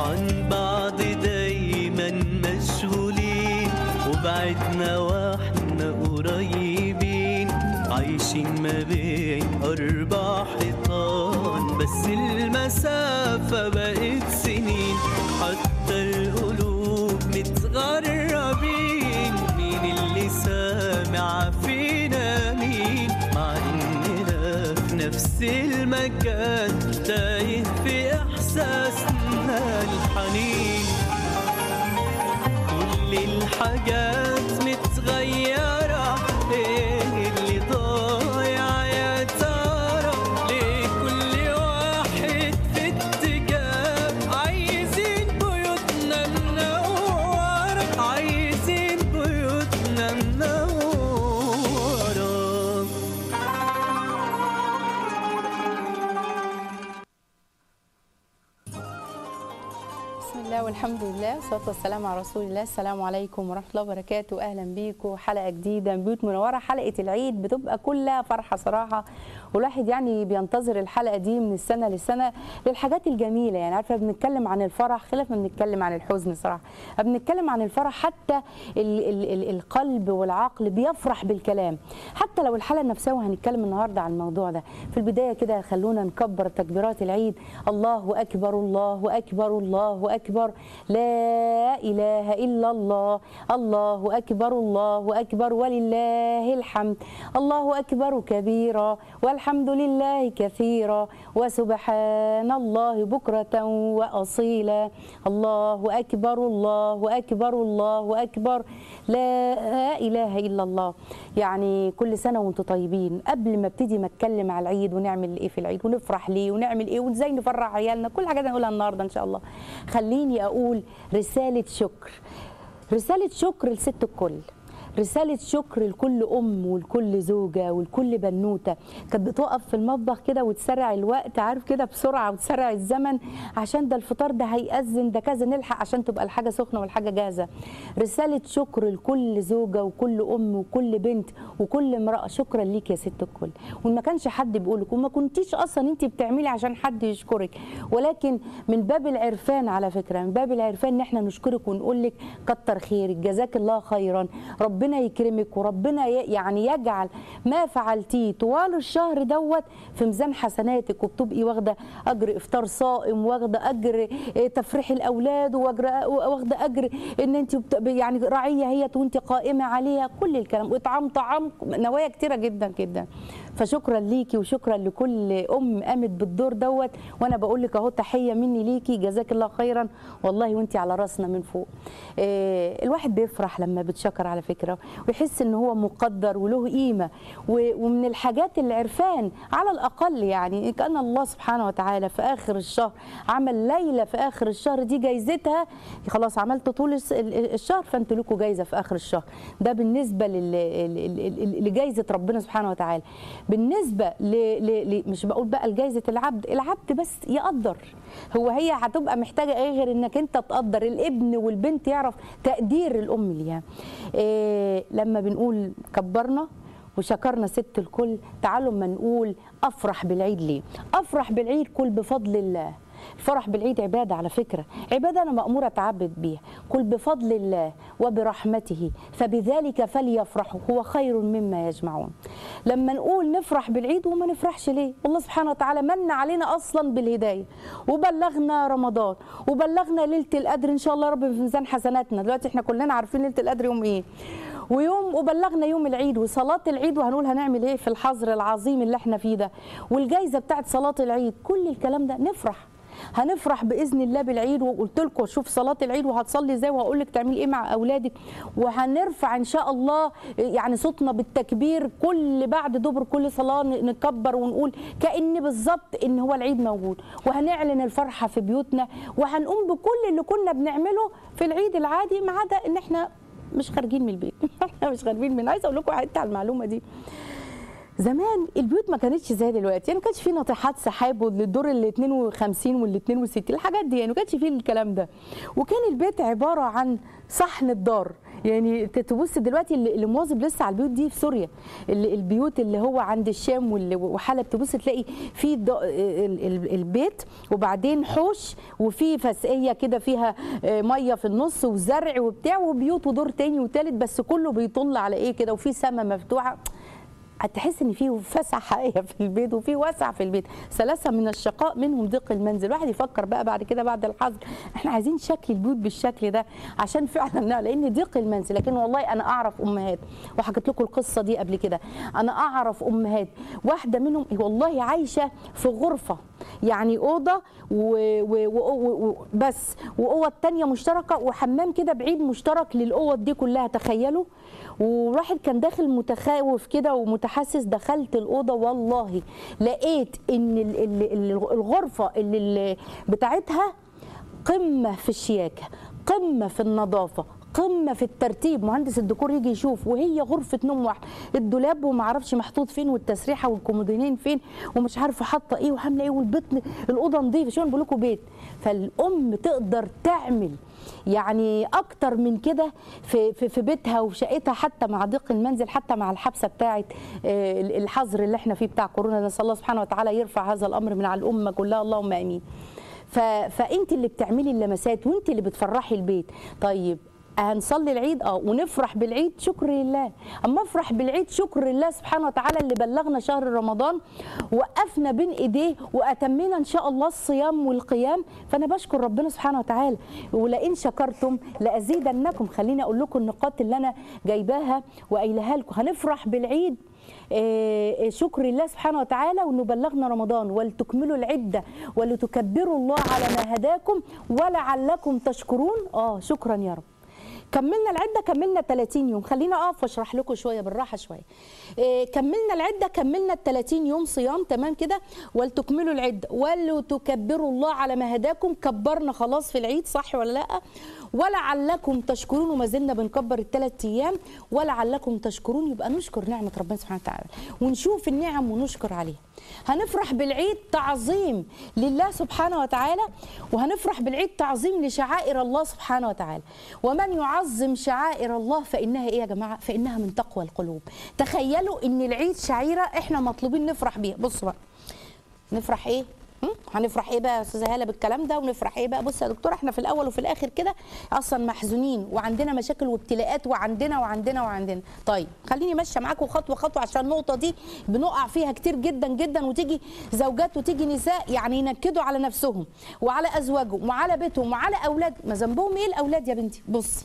عن بعض دايما مشغولين وبعدنا واحنا قريبين عايشين ما بين أربع حيطان بس المسافة بقت سنين حتى القلوب متغربين مين اللي سامع فينا مين مع إننا في نفس المكان تايه في إحساسنا الحنين كل الحاجات متغيرة ايه اللي ضايع يا ترى ليه كل واحد في اتجاه عايزين بيوتنا منورة عايزين بيوتنا منورة بسم الله والحمد لله والصلاه والسلام على رسول الله السلام عليكم ورحمه الله وبركاته اهلا بيكم حلقه جديده من بيوت منوره حلقه العيد بتبقى كلها فرحه صراحه والواحد يعني بينتظر الحلقه دي من السنه للسنه للحاجات الجميله يعني عارفه بنتكلم عن الفرح خلاف ما بنتكلم عن الحزن صراحه بنتكلم عن الفرح حتى ال ال ال القلب والعقل بيفرح بالكلام حتى لو الحلقه نفسها وهنتكلم النهارده عن الموضوع ده في البدايه كده خلونا نكبر تكبيرات العيد الله اكبر الله اكبر الله اكبر لا اله الا الله الله اكبر الله اكبر ولله الحمد الله اكبر كبيرا والحمد لله كثيرا وسبحان الله بكره واصيلا الله اكبر الله اكبر الله اكبر لا اله الا الله يعني كل سنه وانتم طيبين قبل ما ابتدي ما اتكلم على العيد ونعمل ايه في العيد ونفرح ليه ونعمل ايه وازاي نفرح عيالنا كل حاجه هنقولها النهارده ان شاء الله خليني اقول رساله شكر رساله شكر لست الكل رسالة شكر لكل أم ولكل زوجة ولكل بنوتة كانت بتقف في المطبخ كده وتسرع الوقت عارف كده بسرعة وتسرع الزمن عشان ده الفطار ده هيأذن ده كذا نلحق عشان تبقى الحاجة سخنة والحاجة جاهزة رسالة شكر لكل زوجة وكل أم وكل بنت وكل امرأة شكرا ليك يا ست الكل وما كانش حد بيقولك وما كنتيش أصلا أنت بتعملي عشان حد يشكرك ولكن من باب العرفان على فكرة من باب العرفان إن احنا نشكرك ونقول لك كتر خيرك جزاك الله خيرا ربنا يكرمك وربنا ي- يعني يجعل ما فعلتيه طوال الشهر دوت في ميزان حسناتك وبتبقي واخده اجر افطار صائم واخده اجر إيه، تفريح الاولاد واجر واخده اجر ان انت بت- يعني رعيه هي وانت قائمه عليها كل الكلام واطعام طعام نوايا كتيره جدا جدا فشكرا ليكي وشكرا لكل ام قامت بالدور دوت وانا بقول لك اهو تحيه مني ليكي جزاك الله خيرا والله وانت على راسنا من فوق إيه، الواحد بيفرح لما بتشكر على فكره ويحس ان هو مقدر وله قيمه و- ومن الحاجات اللي عرفان على الاقل يعني كان الله سبحانه وتعالى في اخر الشهر عمل ليله في اخر الشهر دي جايزتها خلاص عملت طول الس- ال- الشهر فانتوا لكم جايزه في اخر الشهر ده بالنسبه لل- ال- ال- ال- لجايزه ربنا سبحانه وتعالى بالنسبه ل... ل... ل... مش بقول بقى لجايزه العبد العبد بس يقدر هو هي هتبقى محتاجه ايه غير انك انت تقدر الابن والبنت يعرف تقدير الام ليها إيه لما بنقول كبرنا وشكرنا ست الكل تعالوا ما نقول افرح بالعيد ليه افرح بالعيد كل بفضل الله الفرح بالعيد عبادة على فكرة عبادة أنا مأمورة أتعبد بيها قل بفضل الله وبرحمته فبذلك فليفرحوا هو خير مما يجمعون لما نقول نفرح بالعيد وما نفرحش ليه الله سبحانه وتعالى من علينا أصلا بالهداية وبلغنا رمضان وبلغنا ليلة القدر إن شاء الله رب في ميزان حسناتنا دلوقتي احنا كلنا عارفين ليلة القدر يوم إيه ويوم وبلغنا يوم العيد وصلاة العيد وهنقول هنعمل ايه في الحظر العظيم اللي احنا فيه ده والجايزة بتاعت صلاة العيد كل الكلام ده نفرح هنفرح باذن الله بالعيد وقلت لكم شوف صلاه العيد وهتصلي ازاي وهقول لك تعملي ايه مع اولادك وهنرفع ان شاء الله يعني صوتنا بالتكبير كل بعد دبر كل صلاه نكبر ونقول كان بالظبط ان هو العيد موجود وهنعلن الفرحه في بيوتنا وهنقوم بكل اللي كنا بنعمله في العيد العادي ما عدا ان احنا مش خارجين من البيت احنا مش خارجين من عايزه اقول لكم حته على المعلومه دي زمان البيوت ما كانتش زي دلوقتي يعني ما كانش في ناطحات سحاب للدور ال 52 وال 62 الحاجات دي يعني ما كانش في الكلام ده وكان البيت عباره عن صحن الدار يعني ت- تبص دلوقتي اللي اللي مواظب لسه على البيوت دي في سوريا اللي- البيوت اللي هو عند الشام واللي- وحلب تبص تلاقي في ض- ال- ال- البيت وبعدين حوش وفي فسقيه كده فيها آه، ميه في النص وزرع وبتاع وبيوت ودور تاني وتالت بس كله بيطل على ايه كده وفي سماء مفتوحه هتحس ان في فسعه حقيقيه في البيت وفي وسع في البيت ثلاثه من الشقاء منهم ضيق المنزل الواحد يفكر بقى بعد كده بعد الحظر احنا عايزين شكل البيوت بالشكل ده عشان فعلا نعمل- لان ضيق المنزل لكن والله انا اعرف امهات وحكيت لكم القصه دي قبل كده انا اعرف امهات واحده منهم والله عايشه في غرفه يعني اوضه و- و- و- و- و- بس واوض تانية مشتركه وحمام كده بعيد مشترك للاوض دي كلها تخيلوا وواحد كان داخل متخوف كده ومتحسس دخلت الاوضه والله لقيت ان ال- ال- ال- الغرفه اللي اللي بتاعتها قمه في الشياكه قمه في النظافه قمه في الترتيب مهندس الديكور يجي يشوف وهي غرفه نوم واحده الدولاب وما اعرفش محطوط فين والتسريحه والكومودينين فين ومش عارفه حاطه ايه وعامله ايه والبيت الاوضه نظيفه شو أنا بقول لكم بيت فالام تقدر تعمل يعني اكتر من كده في في في بيتها وشقتها حتى مع ضيق المنزل حتى مع الحبسه بتاعه آه، الحظر اللي احنا فيه بتاع كورونا نسال الله سبحانه وتعالى يرفع هذا الامر من على الامه كلها اللهم امين ف... فانت اللي بتعملي اللمسات وانت اللي بتفرحي البيت طيب هنصلي العيد اه ونفرح بالعيد شكر لله اما افرح بالعيد شكر لله سبحانه وتعالى اللي بلغنا شهر رمضان وقفنا بين ايديه واتمينا ان شاء الله الصيام والقيام فانا بشكر ربنا سبحانه وتعالى ولئن شكرتم لازيدنكم خليني اقول لكم النقاط اللي انا جايباها وقايلها لكم هنفرح بالعيد آه، شكر الله سبحانه وتعالى وانه بلغنا رمضان ولتكملوا العده ولتكبروا الله على ما هداكم ولعلكم تشكرون اه شكرا يا رب كملنا العده كملنا 30 يوم خلينا اقف واشرح لكم شويه بالراحه شويه إيه كملنا العده كملنا ال 30 يوم صيام تمام كده ولتكملوا العده ولتكبروا الله على ما هداكم كبرنا خلاص في العيد صح ولا لا ولعلكم تشكرون وما زلنا بنكبر الثلاث ايام ولعلكم تشكرون يبقى نشكر نعمه ربنا سبحانه وتعالى ونشوف النعم ونشكر عليها هنفرح بالعيد تعظيم لله سبحانه وتعالى وهنفرح بالعيد تعظيم لشعائر الله سبحانه وتعالى ومن يعظم شعائر الله فانها ايه يا جماعه فانها من تقوى القلوب تخيلوا ان العيد شعيره احنا مطلوبين نفرح بيها بصوا بقى نفرح ايه هم؟ هنفرح ايه بقى يا استاذه هاله بالكلام ده ونفرح ايه بقى بص يا دكتور احنا في الاول وفي الاخر كده اصلا محزونين وعندنا مشاكل وابتلاءات وعندنا وعندنا وعندنا طيب خليني ماشيه معاكم خطوه خطوه عشان النقطه دي بنقع فيها كتير جدا جدا وتيجي زوجات وتيجي نساء يعني ينكدوا على نفسهم وعلى ازواجهم وعلى بيتهم وعلى اولاد ما ذنبهم ايه الاولاد يا بنتي بصي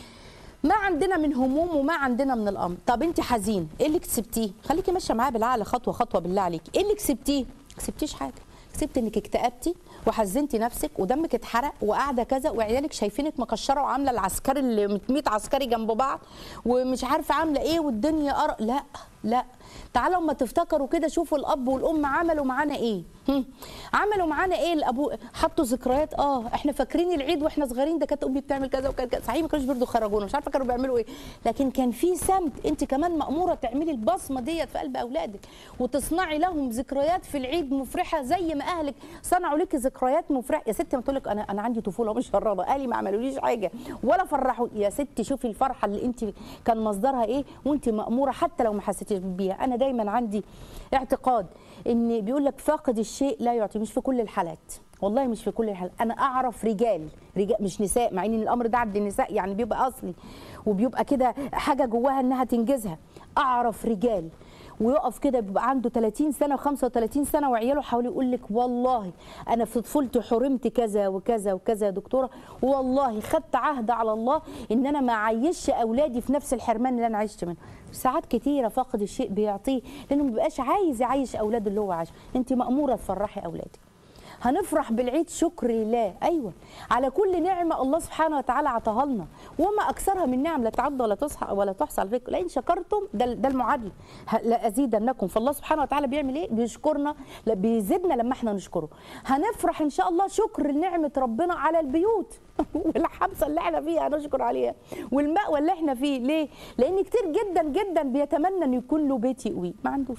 ما عندنا من هموم وما عندنا من الامر طب انت حزين ايه اللي كسبتيه خليكي ماشيه معايا بالعقل خطوه خطوه بالله عليك ايه اللي كسبتيه كسبتيش حاجه كسبت انك اكتئبتي وحزنتي نفسك ودمك اتحرق وقاعده كذا وعيالك شايفينك مكشره وعامله العسكري اللي 100 عسكري جنب بعض ومش عارفه عامله ايه والدنيا أر... لا لا تعالوا اما تفتكروا كده شوفوا الاب والام عملوا معانا ايه هم. عملوا معانا ايه الابو حطوا ذكريات اه احنا فاكرين العيد واحنا صغيرين ده كانت امي بتعمل كذا وكان كذا صحيح ما كانوش برضه خرجونا مش عارفه كانوا بيعملوا ايه لكن كان في سمت انت كمان ماموره تعملي البصمه ديت في قلب اولادك وتصنعي لهم ذكريات في العيد مفرحه زي ما اهلك صنعوا لك ذكريات مفرحه يا ستي ما تقول لك انا انا عندي طفوله مش شرانه اهلي ما عملوليش حاجه ولا فرحوا يا ستي شوفي الفرحه اللي انت كان مصدرها ايه وانت ماموره حتى لو ما حسيتيش بيها انا دايما عندي اعتقاد ان بيقول لك فاقد الشيء لا يعطي مش في كل الحالات والله مش في كل الحالات انا اعرف رجال رجال مش نساء مع ان الامر ده عند النساء يعني بيبقى اصلي وبيبقى كده حاجه جواها انها تنجزها اعرف رجال ويقف كده بيبقى عنده 30 سنه و35 سنه وعياله حواليه يقول لك والله انا في طفولتي حرمت كذا وكذا وكذا يا دكتوره والله خدت عهد على الله ان انا ما اعيش اولادي في نفس الحرمان اللي انا عشت منه ساعات كتيره فاقد الشيء بيعطيه لانه ما بيبقاش عايز يعيش اولاده اللي هو عاش انت ماموره تفرحي اولادك هنفرح بالعيد شكر لله ايوه على كل نعمه الله سبحانه وتعالى عطاها لنا وما اكثرها من نعم لا تعد ولا تصحى ولا تحصى على فكره لئن شكرتم ده ده المعادله ه- لازيدنكم فالله سبحانه وتعالى بيعمل ايه بيشكرنا لا بيزيدنا لما احنا نشكره هنفرح ان شاء الله شكر لنعمه ربنا على البيوت والحبسه اللي احنا فيها هنشكر عليها والمأوى اللي احنا فيه ليه لان كتير جدا جدا بيتمنى ان يكون له بيت يقويه ما عندوش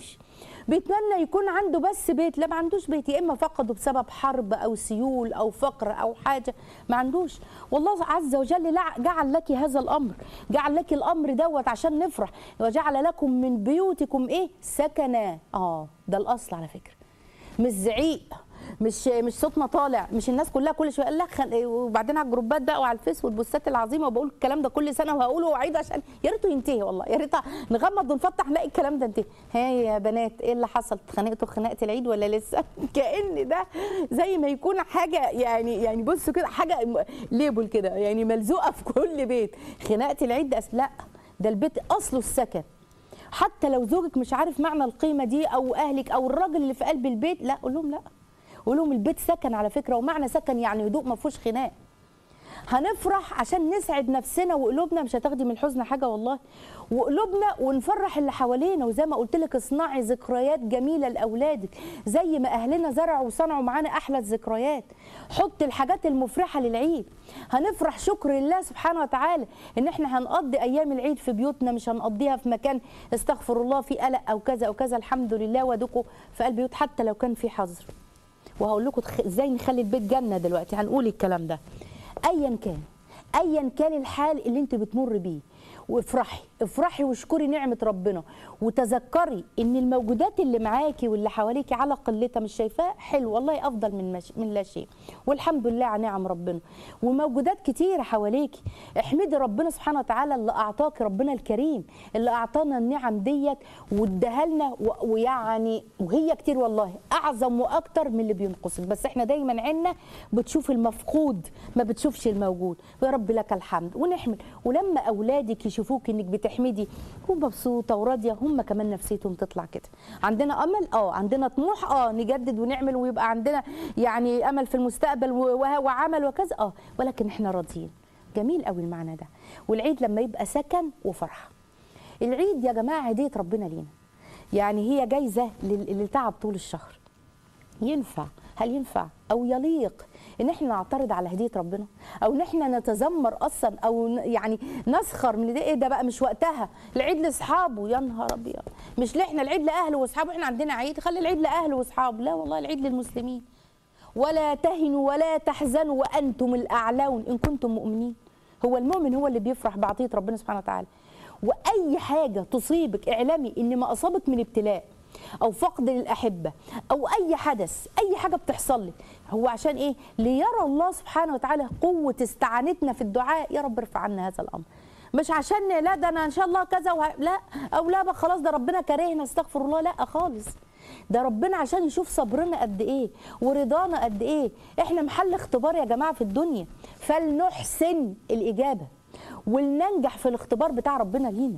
بيتمنى يكون عنده بس بيت لا ما عندوش بيت يا اما فقده بسبب حرب او سيول او فقر او حاجه ما عندوش والله عز وجل لا- جعل لك هذا الامر جعل لك الامر دوت عشان نفرح وجعل لكم من بيوتكم ايه سكنا اه ده الاصل على فكره مش زعيق مش مش صوتنا طالع مش الناس كلها كل شويه قال لك خل... وبعدين على الجروبات بقى وعلى الفيس والبوستات العظيمه وبقول الكلام ده كل سنه وهقوله واعيد عشان يا ريته ينتهي والله يا ريت نغمض ونفتح نلاقي الكلام ده انتهي ها يا بنات ايه اللي حصل اتخانقتوا خناقه العيد ولا لسه كان ده زي ما يكون حاجه يعني يعني بصوا كده حاجه م- ليبل كده يعني ملزوقه في كل بيت خناقه العيد ده أس- لا ده البيت اصله السكن حتى لو زوجك مش عارف معنى القيمه دي او اهلك او الراجل اللي في قلب البيت لا قول لهم لا قول لهم البيت سكن على فكره ومعنى سكن يعني هدوء ما فيهوش خناق هنفرح عشان نسعد نفسنا وقلوبنا مش هتاخدي من الحزن حاجه والله وقلوبنا ونفرح اللي حوالينا وزي ما قلت لك اصنعي ذكريات جميله لاولادك زي ما اهلنا زرعوا وصنعوا معانا احلى الذكريات حط الحاجات المفرحه للعيد هنفرح شكر لله سبحانه وتعالى ان احنا هنقضي ايام العيد في بيوتنا مش هنقضيها في مكان استغفر الله في قلق او كذا او كذا الحمد لله ودكوا في قلب بيوت حتى لو كان في حظر وهقول لكم تخ- ازاي نخلي البيت جنه دلوقتي هنقول الكلام ده ايا كان ايا كان الحال اللي انت بتمر بيه وافرحي افرحي واشكري نعمه ربنا وتذكري ان الموجودات اللي معاكي واللي حواليكي على قلتها مش شايفاها حلو والله افضل من مش من لا شيء والحمد لله على نعم ربنا وموجودات كتيره حواليكي احمدي ربنا سبحانه وتعالى اللي اعطاك ربنا الكريم اللي اعطانا النعم ديت واداها لنا و- ويعني وهي كتير والله اعظم واكتر من اللي بينقصك بس احنا دايما عنا بتشوف المفقود ما بتشوفش الموجود ويا رب لك الحمد ونحمد ولما اولادك يشوفوك انك بتحمدي ومبسوطه وراضيه هم كمان نفسيتهم تطلع كده عندنا امل اه عندنا طموح اه نجدد ونعمل ويبقى عندنا يعني امل في المستقبل و- وه- وعمل وكذا اه ولكن احنا راضيين جميل قوي المعنى ده والعيد لما يبقى سكن وفرحه العيد يا جماعه هديه ربنا لينا يعني هي جايزه لل- اللي تعب طول الشهر ينفع هل ينفع او يليق ان احنا نعترض على هديه ربنا او ان احنا نتذمر اصلا او ن- يعني نسخر من ده ايه ده بقى مش وقتها العيد لاصحابه يا نهار ابيض مش ليه احنا العيد لاهله واصحابه احنا عندنا عيد خلي العيد لاهله واصحابه لا والله العيد للمسلمين ولا تهنوا ولا تحزنوا وانتم الاعلون ان كنتم مؤمنين هو المؤمن هو اللي بيفرح بعطيه ربنا سبحانه وتعالى واي حاجه تصيبك اعلمي ان ما اصابك من ابتلاء او فقد للاحبه او اي حدث اي حاجه بتحصل لك هو عشان ايه ليرى الله سبحانه وتعالى قوه استعانتنا في الدعاء يا رب ارفع عنا هذا الامر مش عشان لا ده انا ان شاء الله كذا وه... لا او لا بقى خلاص ده ربنا كرهنا استغفر الله لا خالص ده ربنا عشان يشوف صبرنا قد ايه ورضانا قد ايه احنا محل اختبار يا جماعه في الدنيا فلنحسن الاجابه ولننجح في الاختبار بتاع ربنا لينا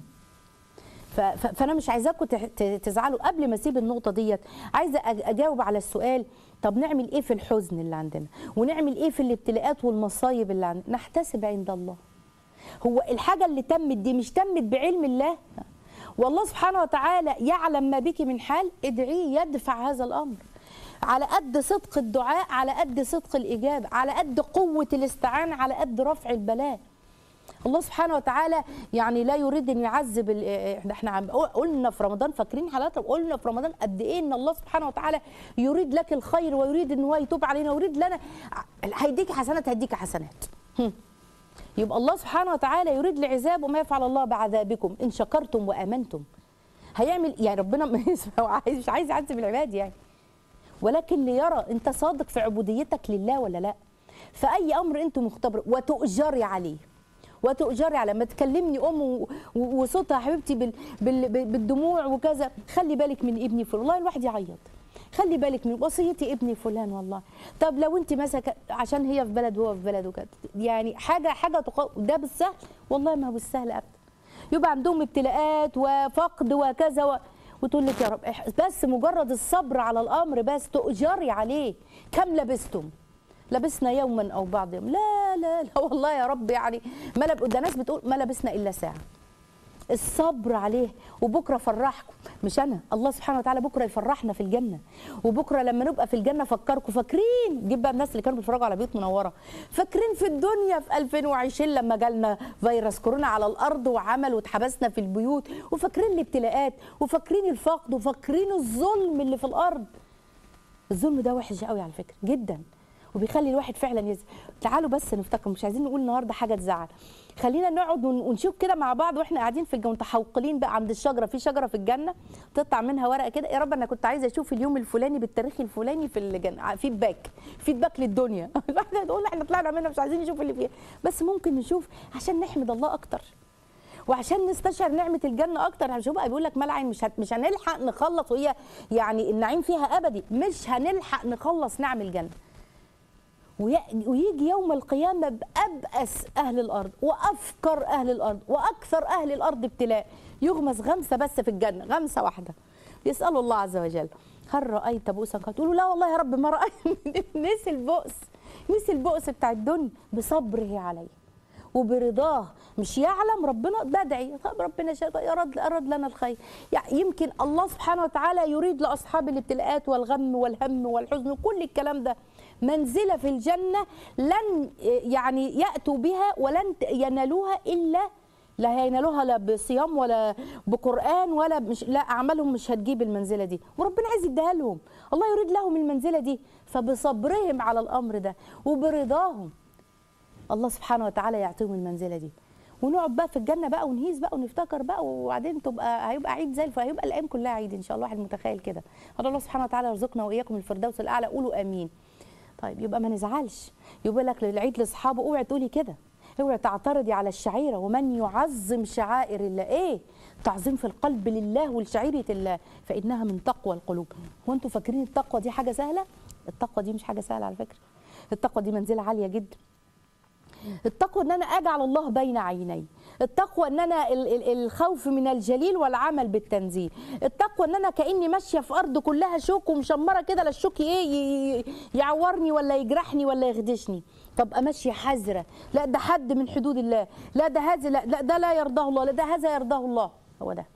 ف- ف- فانا مش عايزاكم تح- ت- تزعلوا قبل ما اسيب النقطه ديت عايزه أج- اجاوب على السؤال طب نعمل ايه في الحزن اللي عندنا ونعمل ايه في الابتلاءات والمصايب اللي عندنا نحتسب عند الله هو الحاجه اللي تمت دي مش تمت بعلم الله والله سبحانه وتعالى يعلم ما بك من حال ادعيه يدفع هذا الامر على قد صدق الدعاء على قد صدق الاجابه على قد قوه الاستعانه على قد رفع البلاء الله سبحانه وتعالى يعني لا يريد ان يعذب ال- احنا احنا عم- قلنا في رمضان فاكرين حالات قلنا في رمضان قد ايه ان الله سبحانه وتعالى يريد لك الخير ويريد ان هو يتوب علينا ويريد لنا هيديك حسنات هيديك حسنات هم. يبقى الله سبحانه وتعالى يريد لعذاب وما يفعل الله بعذابكم ان شكرتم وامنتم هيعمل يعني ربنا مش عايز مش عايز يعذب العباد يعني ولكن ليرى انت صادق في عبوديتك لله ولا لا فاي امر انت مختبر وتؤجري عليه وتؤجري على ما تكلمني ام و- و- وصوتها حبيبتي بال بال بالدموع وكذا خلي بالك من ابني فلان والله الواحد يعيط خلي بالك من وصيتي ابني فلان والله طب لو انت مسك عشان هي في بلد وهو في بلد وكده يعني حاجه حاجه تقا... ده بالسهل والله ما هو بالسهل ابدا يبقى عندهم ابتلاءات وفقد وكذا و... وتقول لك يا رب إح- بس مجرد الصبر على الامر بس تؤجري عليه كم لبستم لبسنا يوما او بعض يوم لا لا لا والله يا رب يعني ما لب... ده ناس بتقول ما لبسنا الا ساعه الصبر عليه وبكره فرحكم مش انا الله سبحانه وتعالى بكره يفرحنا في الجنه وبكره لما نبقى في الجنه فكركم فاكرين جيب بقى الناس اللي كانوا بيتفرجوا على بيوت منوره فاكرين في الدنيا في 2020 لما جالنا فيروس كورونا على الارض وعمل واتحبسنا في البيوت وفاكرين الابتلاءات وفاكرين الفقد وفاكرين الظلم اللي في الارض الظلم ده وحش قوي على فكره جدا وبيخلي الواحد فعلا يزعل تعالوا بس نفتكر مش عايزين نقول النهارده حاجه تزعل خلينا نقعد ون- ونشوف كده مع بعض واحنا قاعدين في الجنة متحوقلين بقى عند الشجره في شجره في الجنه تطلع منها ورقه كده يا رب انا كنت عايزه اشوف اليوم الفلاني بالتاريخ الفلاني في الجنه فيدباك فيدباك للدنيا الواحد تقول احنا طلعنا منها مش عايزين نشوف اللي فيها بس ممكن نشوف عشان نحمد الله اكتر وعشان نستشعر نعمه الجنه اكتر عشان بقى بيقول لك ملعن مش هت- مش هنلحق نخلص وهي يعني النعيم فيها ابدي مش هنلحق نخلص نعم الجنه وي- ويجي يوم القيامة بأبأس أهل الأرض وأفكر أهل الأرض وأكثر أهل الأرض ابتلاء يغمس غمسة بس في الجنة غمسة واحدة يسألوا الله عز وجل هل رأيت بؤسا قد تقولوا لا والله يا رب ما رأيت نسي البؤس نسي البؤس بتاع الدنيا بصبره عليه وبرضاه مش يعلم ربنا بدعي طب ربنا شاء أراد أراد لنا الخير يعني يمكن الله سبحانه وتعالى يريد لأصحاب الابتلاءات والغم والهم والحزن وكل الكلام ده منزلة في الجنة لن يعني يأتوا بها ولن ينالوها إلا لا هينالوها لا بصيام ولا بقرآن ولا مش لا أعمالهم مش هتجيب المنزلة دي وربنا عايز يديها لهم الله يريد لهم المنزلة دي فبصبرهم على الأمر ده وبرضاهم الله سبحانه وتعالى يعطيهم المنزله دي ونقعد بقى في الجنه بقى ونهيز بقى ونفتكر بقى وبعدين تبقى هيبقى عيد زي الفل هيبقى الايام كلها عيد ان شاء الله واحد متخيل كده هذا الله سبحانه وتعالى يرزقنا واياكم الفردوس الاعلى قولوا امين طيب يبقى ما نزعلش يقول لك للعيد لاصحابه اوعي تقولي كده اوعي تعترضي على الشعيره ومن يعظم شعائر الله ايه تعظيم في القلب لله ولشعيره الله فانها من تقوى القلوب هو انتوا فاكرين التقوى دي حاجه سهله التقوى دي مش حاجه سهله على فكره التقوى دي منزله عاليه جدا التقوى ان انا اجعل الله بين عيني التقوى ان انا ال- ال- الخوف من الجليل والعمل بالتنزيل التقوى ان انا كاني ماشيه في ارض كلها شوك ومشمره كده لا الشوك ايه ي- ي- يعورني ولا يجرحني ولا يخدشني فابقى ماشيه حذره لا ده حد من حدود الله لا ده هذا لا, لا ده لا يرضاه الله لا ده هذا يرضاه الله هو ده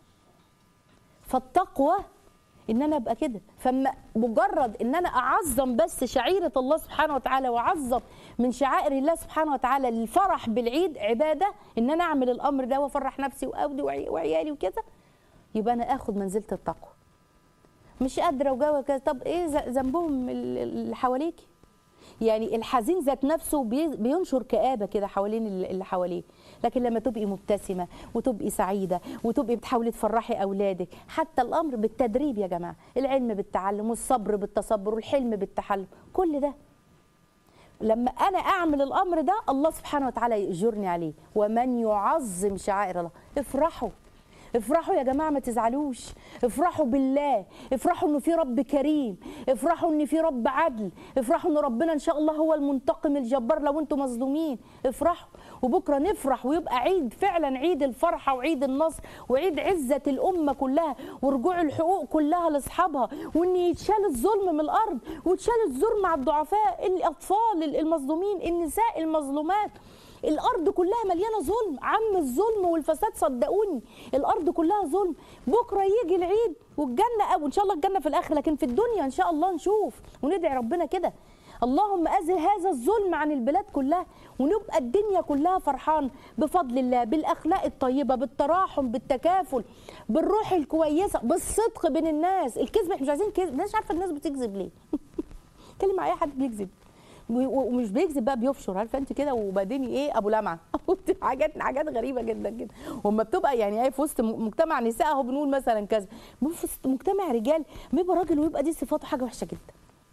فالتقوى ان انا ابقى كده فما مجرد ان انا اعظم بس شعيره الله سبحانه وتعالى واعظم من شعائر الله سبحانه وتعالى الفرح بالعيد عباده ان انا اعمل الامر ده وافرح نفسي واولي وعي- وعيالي وكده يبقى انا اخد منزله التقوى مش قادره وجوه كده طب ايه ذ- ذنبهم ال- اللي حواليكي يعني الحزين ذات نفسه بي- بينشر كآبة كده حوالين ال- اللي حواليه لكن لما تبقي مبتسمة وتبقي سعيدة وتبقي بتحاولي تفرحي أولادك حتى الأمر بالتدريب يا جماعة العلم بالتعلم والصبر بالتصبر والحلم بالتحلم كل ده لما انا اعمل الامر ده الله سبحانه وتعالى يأجرني عليه ومن يعظم شعائر الله افرحوا افرحوا يا جماعه ما تزعلوش افرحوا بالله افرحوا ان في رب كريم افرحوا ان في رب عدل افرحوا ان ربنا ان شاء الله هو المنتقم الجبار لو انتم مظلومين افرحوا وبكره نفرح ويبقى عيد فعلا عيد الفرحه وعيد النصر وعيد عزه الامه كلها ورجوع الحقوق كلها لاصحابها وان يتشال الظلم من الارض ويتشال الظلم مع الضعفاء الاطفال المظلومين النساء المظلومات الارض كلها مليانه ظلم عم الظلم والفساد صدقوني الارض كلها ظلم بكره يجي العيد والجنه او ان شاء الله الجنه في الاخره لكن في الدنيا ان شاء الله نشوف وندعي ربنا كده اللهم ازل هذا الظلم عن البلاد كلها ونبقى الدنيا كلها فرحان بفضل الله بالاخلاق الطيبه بالتراحم بالتكافل بالروح الكويسه بالصدق بين الناس الكذب احنا مش عايزين كذب مش عارفه الناس بتكذب ليه كلم مع اي حد بيكذب و- و- ومش بيكذب بقى بيفشر عارفه انت كده وبعدين ايه ابو لمعه حاجات حاجات غريبه جدا جدا وما بتبقى يعني ايه في وسط م- مجتمع نساء اهو بنقول مثلا كذا في وسط مجتمع رجال ما يبقى راجل ويبقى دي صفاته حاجه وحشه جدا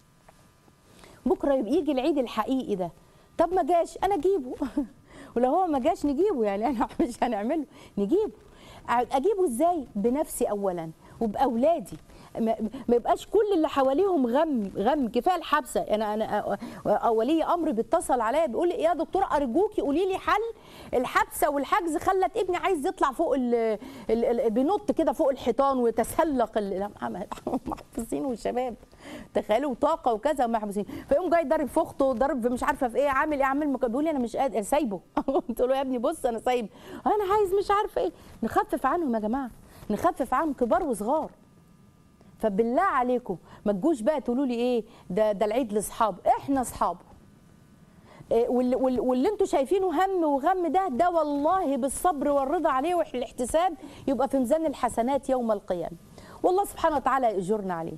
بكره يبقى يجي العيد الحقيقي ده طب ما جاش انا اجيبه ولو هو ما جاش نجيبه يعني انا مش هنعمله نجيبه اجيبه ازاي بنفسي اولا وباولادي ما ما يبقاش كل اللي حواليهم غم غم كفايه الحبسه انا انا أ- ولي امر بيتصل عليا بيقول لي يا دكتوره ارجوكي قولي لي حل الحبسه والحجز خلت ابني عايز يطلع فوق ال ال ال بينط كده فوق الحيطان ويتسلق ال- لا، محفظين والشباب تخيلوا طاقه وكذا ومحبوسين فيقوم جاي ضارب في اخته ضارب في مش عارفه في ايه عامل ايه عامل مك... بيقول لي انا مش قادر سايبه قلت له يا ابني بص انا سايبه انا عايز مش عارفه ايه نخفف عنهم يا جماعه نخفف عنهم كبار وصغار فبالله عليكم ما تجوش بقى تقولوا لي ايه ده ده العيد لاصحابه احنا اصحابه إيه واللي, واللي واللي انتوا شايفينه هم وغم ده ده والله بالصبر والرضا عليه والاحتساب يبقى في ميزان الحسنات يوم القيامه والله سبحانه وتعالى يأجرنا عليه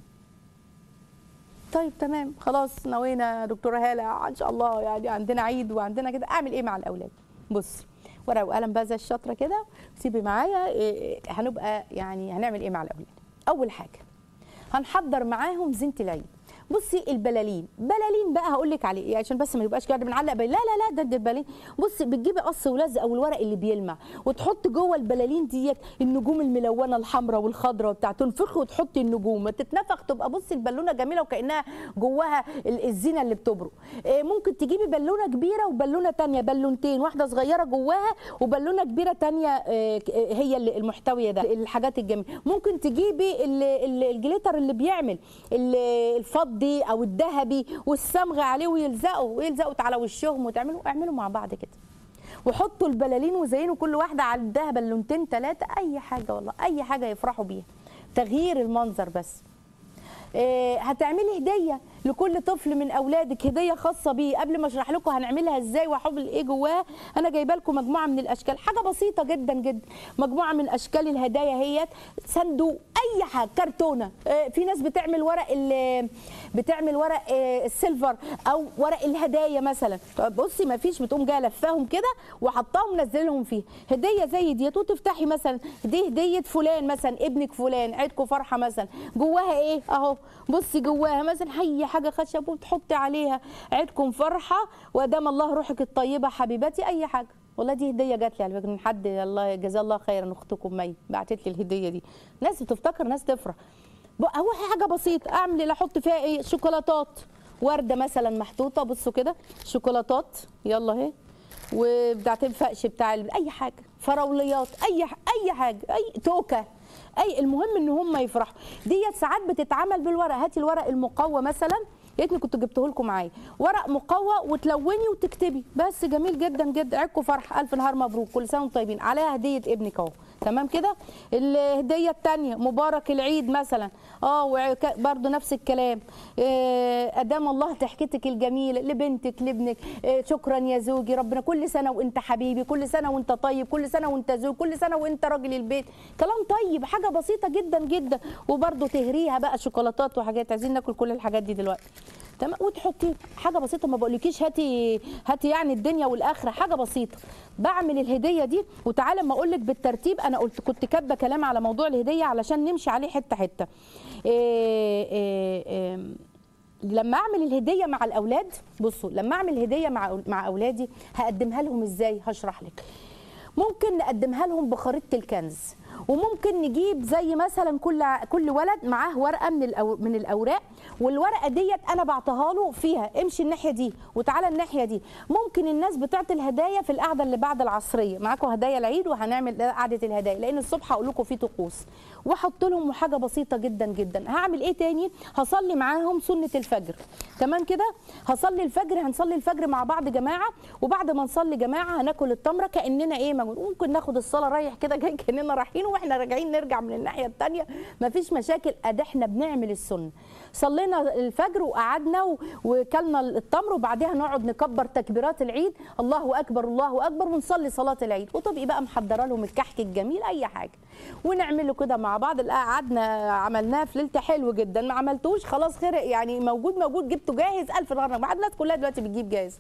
طيب تمام خلاص نوينا يا دكتوره هاله ان شاء الله يعني عندنا عيد وعندنا كده اعمل ايه مع الاولاد بصي ورقه وقلم بقى زي الشاطره كده سيبي معايا إيه هنبقى يعني هنعمل ايه مع الاولاد اول حاجه هنحضر معاهم زينه العيد بصي البلالين بلالين بقى هقول لك عليه إيه عشان بس ما يبقاش كده بنعلق بل... لا لا لا ده, ده البلالين بصي بتجيبي قص ولزق او الورق اللي بيلمع وتحط جوه البلالين ديت النجوم الملونه الحمراء والخضراء وبتاع تنفخي وتحطي النجوم ما تتنفخ تبقى بصي البالونه جميله وكانها جواها ال- الزينه اللي بتبرق إيه ممكن تجيبي بالونه كبيره وبالونه تانية بالونتين واحده صغيره جواها وبالونه كبيره تانية إيه، ك- إيه، هي اللي المحتويه ده الحاجات الجميله ممكن تجيبي ال- ال- الجليتر اللي بيعمل ال- الفضي او الذهبي والصمغ عليه ويلزقوا ويلزقوا على وشهم وتعملوا اعملوا مع بعض كده وحطوا البلالين وزينوا كل واحده على الدهب بالونتين ثلاثه اي حاجه والله اي حاجه يفرحوا بيها تغيير المنظر بس إيه، هتعملي هديه لكل طفل من اولادك هديه خاصه بيه قبل ما اشرح لكم هنعملها ازاي واحط ايه جواها انا جايبه لكم مجموعه من الاشكال حاجه بسيطه جدا جدا مجموعه من اشكال الهدايا هي صندوق اي حاجه كرتونه إيه، في ناس بتعمل ورق ال- بتعمل ورق إيه، السيلفر او ورق الهدايا مثلا بصي ما فيش بتقوم جايه لفاهم كده وحطاهم منزلهم فيه هديه زي ديت وتفتحي مثلا دي هديه فلان مثلا ابنك فلان عيدكم فرحه مثلا جواها ايه اهو بصي جواها مثلا اي حاجه خشب وتحطي عليها عيدكم فرحه وادام الله روحك الطيبه حبيبتي اي حاجه والله دي هديه جات لي على فكره من حد الله جزاه الله خيرا اختكم مي بعتت لي الهديه دي ناس بتفتكر ناس تفرح بقى هو حاجه بسيطه اعمل اللي احط فيها ايه شوكولاتات ورده مثلا محطوطه بصوا كده شوكولاتات يلا اهي وبتاعت الفقش بتاع ال- اي حاجه فراوليات اي ح- اي حاجه اي توكه اي المهم ان هم يفرحوا ديت ساعات بتتعمل بالورق هاتي الورق المقوى مثلا يا ريتني كنت جبته لكم معايا ورق مقوى وتلوني وتكتبي بس جميل جدا جدا عيدكم فرح الف نهار مبروك كل سنه وانتم طيبين عليها هديه ابنك اهو تمام كده الهديه الثانيه مبارك العيد مثلا اه وك- برضو نفس الكلام آه، ادام الله ضحكتك الجميله لبنتك لابنك آه، شكرا يا زوجي ربنا كل سنه وانت حبيبي كل سنه وانت طيب كل سنه وانت زوج كل سنه وانت راجل البيت كلام طيب حاجه بسيطه جدا جدا وبرضو تهريها بقى شوكولاتات وحاجات عايزين ناكل كل الحاجات دي دلوقتي تمام وتحطي حاجه بسيطه ما بقولكيش هاتي هاتي يعني الدنيا والاخره حاجه بسيطه بعمل الهديه دي وتعالى ما اقول لك بالترتيب انا قلت كنت كاتبه كلام على موضوع الهديه علشان نمشي عليه حته حته إيه إيه إيه لما اعمل الهديه مع الاولاد بصوا لما اعمل هديه مع مع اولادي هقدمها لهم ازاي هشرح لك ممكن نقدمها لهم بخريطه الكنز وممكن نجيب زي مثلا كل كل ولد معاه ورقه من الأو من الاوراق والورقه ديت انا بعطيها له فيها امشي الناحيه دي وتعالى الناحيه دي ممكن الناس بتعطي الهدايا في القعده اللي بعد العصريه معاكم هدايا العيد وهنعمل قعده الهدايا لان الصبح هقول لكم في طقوس واحط لهم حاجه بسيطه جدا جدا هعمل ايه تاني هصلي معاهم سنه الفجر تمام كده هصلي الفجر هنصلي الفجر مع بعض جماعه وبعد ما نصلي جماعه هناكل التمره كاننا ايه موجود ممكن ناخد الصلاه رايح كده جاي كاننا رايحين واحنا راجعين نرجع من الناحيه الثانيه مفيش مشاكل ادي احنا بنعمل السنه صلينا الفجر وقعدنا و- وكلنا التمر وبعدها نقعد نكبر تكبيرات العيد الله اكبر الله اكبر ونصلي صلاه العيد وتبقي بقى محضره لهم الكحك الجميل اي حاجه ونعمله كده مع بعض لا قعدنا عملناه في ليلته حلو جدا ما عملتوش خلاص خير يعني موجود موجود جبته جاهز الف نهار بعد الناس كلها دلوقتي بتجيب جاهز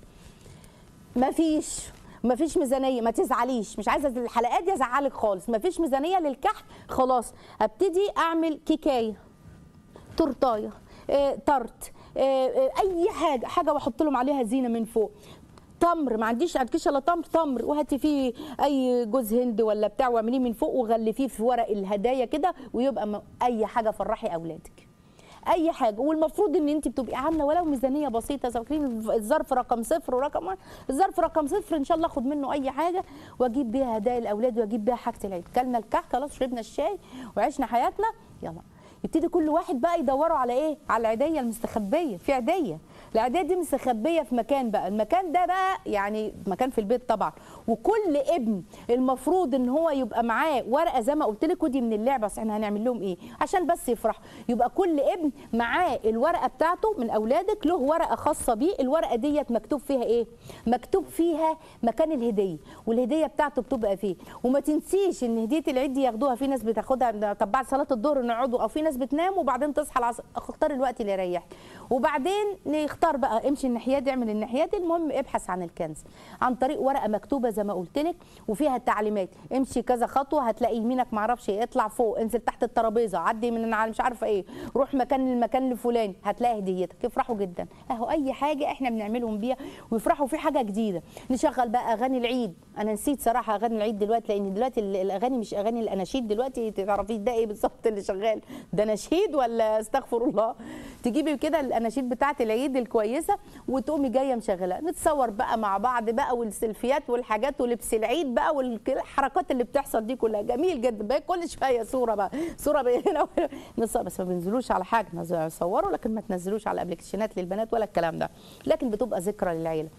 مفيش مفيش ميزانيه ما تزعليش مش عايزه الحلقات دي ازعلك خالص مفيش ميزانيه للكحك خلاص ابتدي اعمل كيكايه تورتايه آه، تارت آه، آه، اي حاجه حاجه واحط لهم عليها زينه من فوق تمر ما عنديش عندكيش الا تمر تمر وهاتي فيه اي جوز هند ولا بتاع واعمليه من فوق وغلفيه في ورق الهدايا كده ويبقى م- اي حاجه فرحي اولادك اي حاجه والمفروض ان انت بتبقي عامله ولو ميزانيه بسيطه زي فاكرين الظرف رقم صفر ورقم واحد الظرف رقم صفر ان شاء الله اخد منه اي حاجه واجيب بيها هدايا الاولاد واجيب بيها حاجه العيد كلنا الكحك خلاص شربنا الشاي وعشنا حياتنا يلا يبتدي كل واحد بقى يدوروا على ايه على العيديه المستخبيه في عيديه العيديه دي مستخبيه في مكان بقى المكان ده بقى يعني مكان في البيت طبعا وكل ابن المفروض ان هو يبقى معاه ورقه زي ما قلت لك ودي من اللعبه بس احنا هنعمل لهم ايه عشان بس يفرحوا يبقى كل ابن معاه الورقه بتاعته من اولادك له ورقه خاصه بيه الورقه ديت مكتوب فيها ايه مكتوب فيها مكان الهديه والهديه بتاعته بتبقى فيه وما تنسيش ان هديه العيد دي ياخدوها في ناس بتاخدها طب بعد صلاه الظهر نقعدوا او في ناس بتنام وبعدين تصحى العصر اختار الوقت اللي يريحك وبعدين نختار بقى امشي الناحيه دي اعمل الناحيه دي المهم ابحث عن الكنز عن طريق ورقه مكتوبه زي ما قلت لك وفيها التعليمات امشي كذا خطوه هتلاقي يمينك معرفش ايه اطلع فوق انزل تحت الترابيزه عدي من على مش عارفه ايه روح مكان المكان الفلاني هتلاقي هديتك يفرحوا جدا اهو اي حاجه احنا بنعملهم بيها ويفرحوا في حاجه جديده نشغل بقى اغاني العيد انا نسيت صراحه اغاني العيد دلوقتي لان دلوقتي ال- الاغاني مش اغاني الاناشيد دلوقتي تعرفي ده ايه بالظبط اللي شغال ده نشيد ولا استغفر الله تجيبي كده الاناشيد بتاعه العيد الكويسه وتقومي جايه مشغلها نتصور بقى مع بعض بقى والسيلفيات والحاجات ولبس العيد بقى والحركات اللي بتحصل دي كلها جميل جدا بقى كل شويه صوره بقى صوره بقى هنا وهنا نصور بس ما بينزلوش على حاجه نز- صوروا لكن ما تنزلوش على ابلكيشنات للبنات ولا الكلام ده لكن بتبقى ذكرى للعيله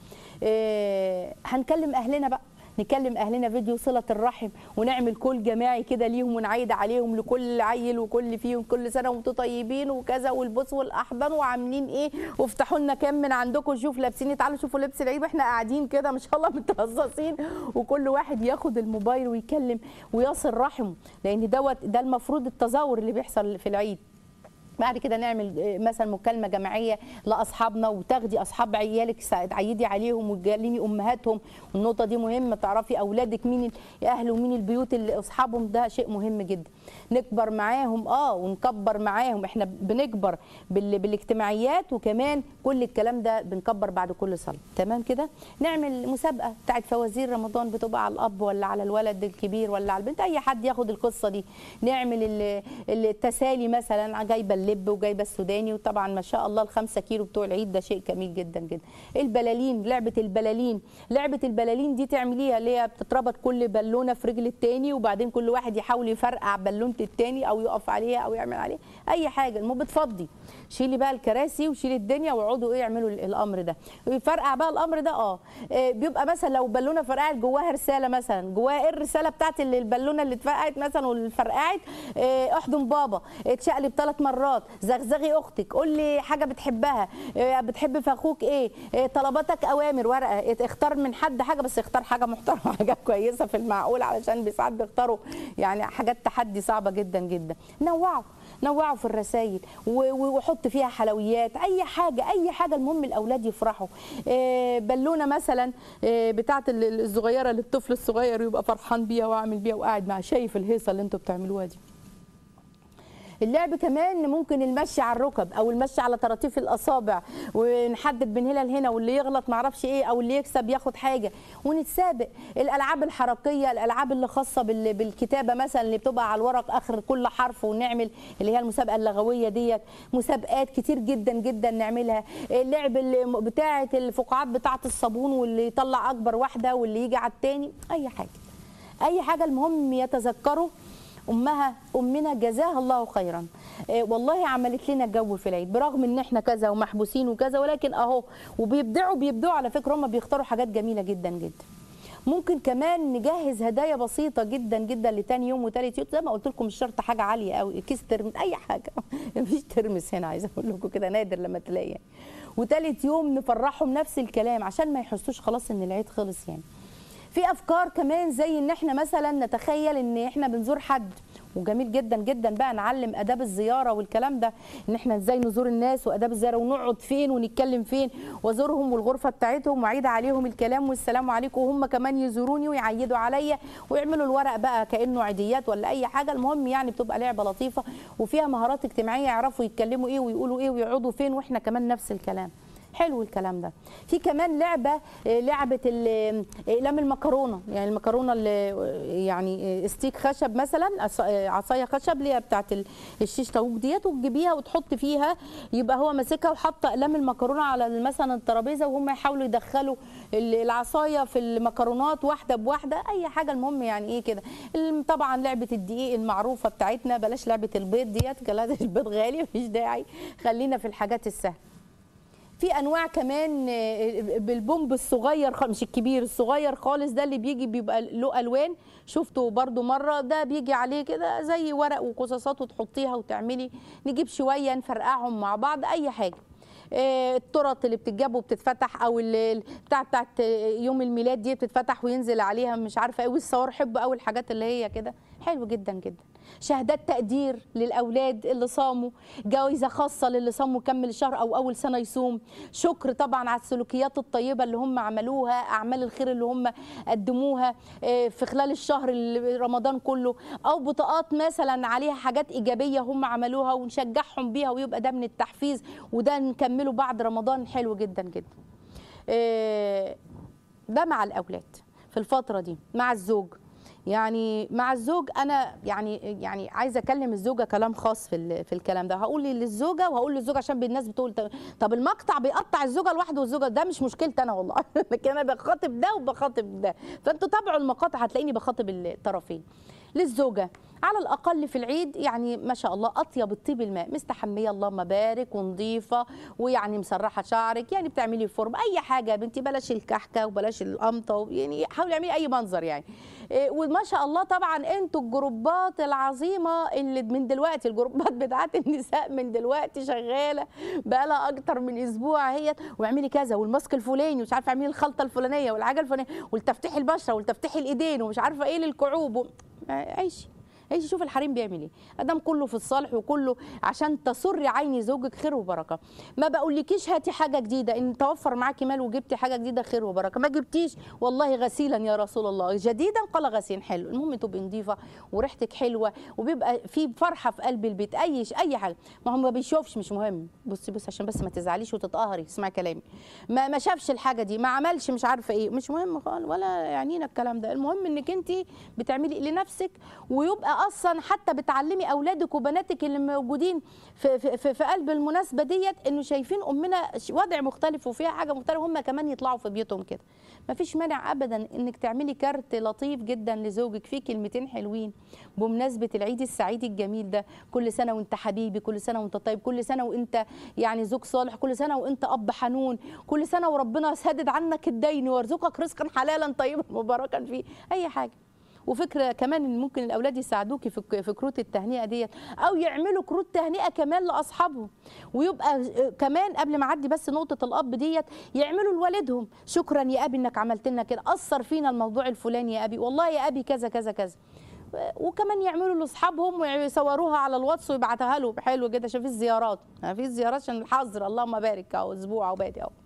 إيه هنكلم اهلنا بقى نكلم اهلنا فيديو صله الرحم ونعمل كل جماعي كده ليهم ونعيد عليهم لكل عيل وكل فيهم كل سنه وانتم طيبين وكذا والبوس والاحضان وعاملين ايه وافتحوا لنا كام من عندكم شوف لابسين إيه، تعالوا شوفوا لبس العيد واحنا قاعدين كده ما شاء الله مترصصين وكل واحد ياخد الموبايل ويكلم ويصل رحمه لان دوت ده المفروض التزاور اللي بيحصل في العيد بعد كده نعمل آه، مثلا مكالمه جماعيه لاصحابنا وتاخدي اصحاب عيالك سا- تعيدي عليهم وتكلمي امهاتهم والنقطه دي مهمه تعرفي اولادك مين الاهل ومين البيوت اللي اصحابهم ده شيء مهم جدا نكبر معاهم اه ونكبر معاهم احنا بنكبر بال... بالاجتماعيات وكمان كل الكلام ده بنكبر بعد كل صلاه تمام كده نعمل مسابقه بتاعت فوازير رمضان بتبقى على الاب ولا على الولد الكبير ولا على البنت اي حد ياخد القصه دي نعمل ال- التسالي مثلا جايبه اللب وجايبه السوداني وطبعا ما شاء الله الخمسة كيلو بتوع العيد ده شيء جميل جدا جدا البلالين لعبه البلالين لعبه البلالين دي تعمليها اللي هي بتتربط كل بالونه في رجل التاني وبعدين كل واحد يحاول يفرقع بالونه التاني او يقف عليها او يعمل عليها اي حاجه المهم بتفضي شيلي بقى الكراسي وشيلي الدنيا واقعدوا ايه يعملوا ال- الامر ده يفرقع بقى الامر ده اه آه، بيبقى مثلا لو بالونه فرقعت جواها رساله مثلا جواها ايه الرساله بتاعت ال- البالونه اللي اتفرقعت مثلا واللي فرقعت آه، احضن بابا اتشقلب ثلاث مرات زغزغي اختك قول لي حاجه بتحبها آه، بتحب في اخوك ايه آه، طلباتك اوامر ورقه ات- اختار من حد حاجه بس اختار حاجه محترمه حاجه كويسه في المعقول علشان ساعات بيختاروا يعني حاجات تحدي صعبه جدا جدا نوعوا نوعوا في الرسائل و- و- وحط فيها حلويات اي حاجه اي حاجه المهم الاولاد يفرحوا آه، بالونه مثلا آه، بتاعه ال- ال- الصغيره للطفل الصغير يبقى فرحان بيها واعمل بيها وقاعد معاه شايف الهيصه اللي انتوا بتعملوها دي اللعب كمان ممكن المشي على الركب او المشي على طراطيف الاصابع ونحدد من هنا لهنا واللي يغلط معرفش ايه او اللي يكسب ياخد حاجه ونتسابق الالعاب الحركيه الالعاب اللي خاصه بال- بالكتابه مثلا اللي بتبقى على الورق اخر كل حرف ونعمل اللي هي المسابقه اللغويه ديت مسابقات كتير جدا جدا نعملها اللعب اللي بتاعه الفقاعات بتاعه الصابون واللي يطلع اكبر واحده واللي يجي على التاني اي حاجه اي حاجه المهم يتذكروا امها امنا جزاها الله خيرا إيه والله عملت لنا جو في العيد برغم ان احنا كذا ومحبوسين وكذا ولكن اهو وبيبدعوا بيبدعوا على فكره هم بيختاروا حاجات جميله جدا جدا ممكن كمان نجهز هدايا بسيطه جدا جدا لتاني يوم وتالت يوم زي ما قلت لكم مش شرط حاجه عاليه قوي كيس ترمس اي حاجه مفيش ترمس هنا عايزه اقول لكم كده نادر لما تلاقي يعني. وتالت يوم نفرحهم نفس الكلام عشان ما يحسوش خلاص ان العيد خلص يعني في افكار كمان زي ان احنا مثلا نتخيل ان احنا بنزور حد وجميل جدا جدا بقى نعلم اداب الزياره والكلام ده ان احنا ازاي نزور الناس واداب الزياره ونقعد فين ونتكلم فين وازورهم والغرفه بتاعتهم واعيد عليهم الكلام والسلام عليكم وهم كمان يزوروني ويعيدوا عليا ويعملوا الورق بقى كانه عيديات ولا اي حاجه المهم يعني بتبقى لعبه لطيفه وفيها مهارات اجتماعيه يعرفوا يتكلموا ايه ويقولوا ايه ويقعدوا فين واحنا كمان نفس الكلام حلو الكلام ده في كمان لعبه آه، لعبه ال- اقلام المكرونه يعني المكرونه اللي آه، يعني آه، ستيك خشب مثلا عص- آه، عصايه خشب اللي هي بتاعت ال- الشيش طاووق ديت وتجيبيها وتحط فيها يبقى هو ماسكها وحاطه اقلام المكرونه على مثلا الترابيزه وهم يحاولوا يدخلوا ال- العصايه في المكرونات واحده بواحده اي حاجه المهم يعني ايه كده الم- طبعا لعبه الدقيق المعروفه بتاعتنا بلاش لعبه البيض ديت كلها البيض غالي مفيش داعي خلينا في الحاجات السهله في انواع كمان آه، بالبومب الصغير خ- مش الكبير الصغير خالص ده اللي بيجي بيبقى له الوان شفته برضو مره ده بيجي عليه كده زي ورق وقصاصات وتحطيها وتعملي نجيب شويه نفرقعهم مع بعض اي حاجه آه، الترط اللي بتتجاب وبتتفتح او ال- ال- بتاع بتاعت يوم الميلاد دي بتتفتح وينزل عليها مش عارفه ايه والصور حب قوي الحاجات اللي هي كده حلو جدا جدا شهادات تقدير للاولاد اللي صاموا جوائز خاصه للي صاموا كمل الشهر او اول سنه يصوم شكر طبعا على السلوكيات الطيبه اللي هم عملوها اعمال الخير اللي هم قدموها آه، في خلال الشهر اللي- رمضان كله او بطاقات مثلا عليها حاجات ايجابيه هم عملوها ونشجعهم بيها ويبقى ده من التحفيز وده نكمله بعد رمضان حلو جدا جدا آه، ده مع الاولاد في الفتره دي مع الزوج يعني مع الزوج انا يعني يعني عايزه اكلم الزوجه كلام خاص في ال- في الكلام ده هقول للزوجه وهقول للزوج عشان الناس بتقول طب- طب المقطع بيقطع الزوجه لوحده والزوجه ده مش مشكلتي انا والله لكن انا بخاطب ده وبخاطب ده فانتوا تابعوا المقاطع هتلاقيني بخاطب الطرفين للزوجه على الاقل في العيد يعني ما شاء الله اطيب الطيب الماء مستحميه اللهم بارك ونظيفه ويعني مسرحه شعرك يعني بتعملي فورم اي حاجه يا بنتي بلاش الكحكه وبلاش القمطه يعني حاولي اعملي اي منظر يعني إيه، وما شاء الله طبعا انتوا الجروبات العظيمه اللي من دلوقتي الجروبات بتاعت النساء من دلوقتي شغاله بقى لها اكتر من اسبوع هي واعملي كذا والماسك الفلاني ومش عارفه اعملي الخلطه الفلانيه والحاجه الفلانيه والتفتيح البشره والتفتيح الايدين ومش عارفه ايه للكعوب و... عيشي عيشي شوف الحريم بيعمل ايه ادام كله في الصالح وكله عشان تسري عين زوجك خير وبركه ما بقولكيش هاتي حاجه جديده ان توفر معاكي مال وجبتي حاجه جديده خير وبركه ما جبتيش والله غسيلا يا رسول الله جديدا قال غسيل حلو المهم تبقي نظيفه وريحتك حلوه وبيبقى في فرحه في قلب البيت اي ش- اي حاجه ما هو ما بيشوفش مش مهم بصي بصي عشان بس ما تزعليش وتتقهري اسمعي كلامي ما ما شافش الحاجه دي ما عملش مش عارفه ايه مش مهم خالص ولا يعنينا الكلام ده المهم انك انت بتعملي لنفسك ويبقى اصلا حتى بتعلمي اولادك وبناتك اللي موجودين في في, في, في قلب المناسبه ديت انه شايفين امنا ش- وضع مختلف وفيها حاجه مختلفه هم كمان يطلعوا في بيوتهم كده ما فيش مانع ابدا انك تعملي كارت لطيف جدا لزوجك فيه كلمتين حلوين بمناسبه العيد السعيد الجميل ده كل سنه وانت حبيبي كل سنه وانت طيب كل سنه وانت يعني زوج صالح كل سنه وانت اب حنون كل سنه وربنا سدد عنك الدين ويرزقك رزقا حلالا طيبا مباركا فيه اي حاجه وفكره كمان ان ممكن الاولاد يساعدوكي في في كروت التهنئه ديت او يعملوا كروت تهنئه كمان لاصحابهم ويبقى كمان قبل ما اعدي بس نقطه الاب ديت يعملوا لوالدهم شكرا يا ابي انك عملت لنا كده اثر فينا الموضوع الفلاني يا ابي والله يا ابي كذا كذا كذا وكمان يعملوا لاصحابهم ويصوروها على الواتس ويبعتها له حلو كده عشان في الزيارات في الزيارات عشان الحظر اللهم بارك اهو اسبوع او بادئ اهو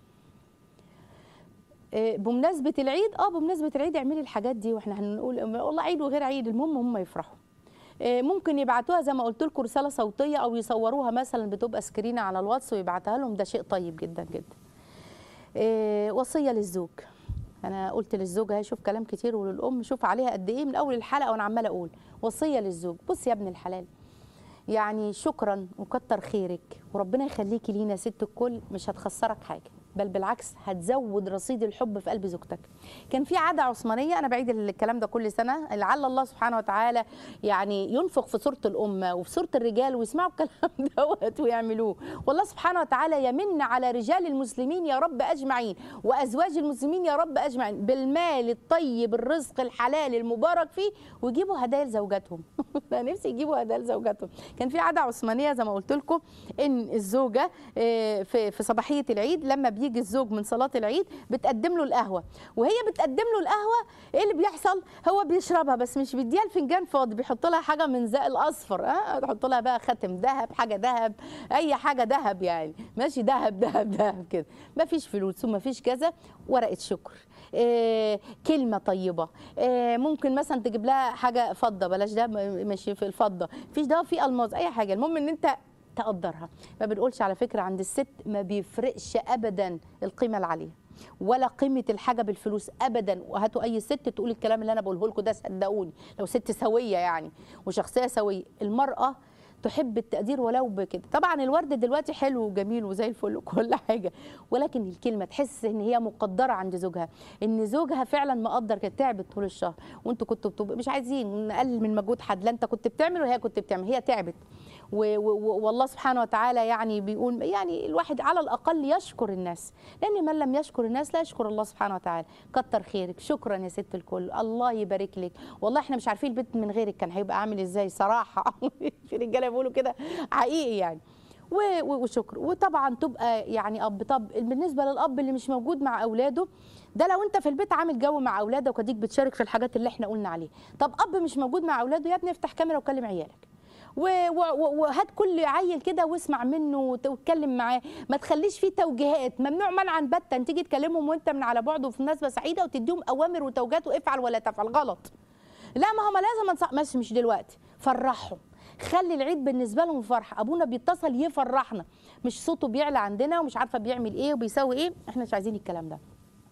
إيه، بمناسبة العيد اه بمناسبة العيد اعملي الحاجات دي واحنا هنقول والله عيد وغير عيد المهم هم يفرحوا إيه، ممكن يبعتوها زي ما قلت لكم رسالة صوتية او يصوروها مثلا بتبقى سكرينة على الواتس ويبعتها لهم ده شيء طيب جدا جدا إيه، وصية للزوج انا قلت للزوجة هي شوف كلام كتير وللام شوف عليها قد ايه من اول الحلقة وانا عمالة اقول وصية للزوج بص يا ابن الحلال يعني شكرا وكتر خيرك وربنا يخليكي لينا يا ست الكل مش هتخسرك حاجه بل بالعكس هتزود رصيد الحب في قلب زوجتك كان في عاده عثمانيه انا بعيد الكلام ده كل سنه لعل الله سبحانه وتعالى يعني ينفخ في سوره الامه وفي سوره الرجال ويسمعوا الكلام دوت ويعملوه والله سبحانه وتعالى يمن على رجال المسلمين يا رب اجمعين وازواج المسلمين يا رب اجمعين بالمال الطيب الرزق الحلال المبارك فيه ويجيبوا هدايا لزوجاتهم انا نفسي يجيبوا هدايا لزوجاتهم كان في عاده عثمانيه زي ما قلت لكم ان الزوجه آه، في في صباحيه العيد لما بيجي الزوج من صلاه العيد بتقدم له القهوه وهي بتقدم له القهوه ايه اللي بيحصل هو بيشربها بس مش بيديها الفنجان فاضي بيحط لها حاجه من زق الاصفر اه تحط لها بقى خاتم ذهب حاجه ذهب اي حاجه ذهب يعني ماشي ذهب ذهب ذهب كده ما فيش فلوس وما فيش كذا ورقه شكر آه، كلمه طيبه آه، ممكن مثلا تجيب لها حاجه فضه بلاش ده م- ماشي في الفضه فيش ده في الماظ اي حاجه المهم ان انت تقدرها ما بنقولش على فكره عند الست ما بيفرقش ابدا القيمه العاليه ولا قيمه الحاجه بالفلوس ابدا وهاتوا اي ست تقول الكلام اللي انا بقوله لكم ده صدقوني لو ست سويه يعني وشخصيه سويه المراه تحب التقدير ولو بكده طبعا الورد دلوقتي حلو وجميل وزي الفل وكل حاجه ولكن الكلمه تحس ان هي مقدره عند زوجها ان زوجها فعلا مقدر كانت تعبت طول الشهر وانتوا كنتوا بتبقوا مش عايزين نقلل من مجهود حد لا انت كنت بتعمل وهي كنت بتعمل هي تعبت و- و- والله سبحانه وتعالى يعني بيقول يعني الواحد على الاقل يشكر الناس لان من لم يشكر الناس لا يشكر الله سبحانه وتعالى كتر خيرك شكرا يا ست الكل الله يبارك لك والله احنا مش عارفين البيت من غيرك كان هيبقى عامل ازاي صراحه في رجاله بيقولوا كده حقيقي يعني و- و- وشكر وطبعا تبقى يعني اب طب بالنسبه للاب اللي مش موجود مع اولاده ده لو انت في البيت عامل جو مع اولادك وديك بتشارك في الحاجات اللي احنا قلنا عليها طب اب مش موجود مع اولاده يا ابني افتح كاميرا وكلم عيالك و- و- و- وهات كل عيل كده واسمع منه وت- واتكلم معاه ما تخليش فيه توجيهات ممنوع منعا باتا تيجي تكلمهم وانت من على بعد وفي مناسبه سعيده وتديهم اوامر وتوجيهات وافعل ولا تفعل غلط لا ما هم لازم انصح ماشي مش دلوقتي فرحهم خلي العيد بالنسبه لهم فرحه ابونا بيتصل يفرحنا مش صوته بيعلى عندنا ومش عارفه بيعمل ايه وبيسوي ايه احنا مش عايزين الكلام ده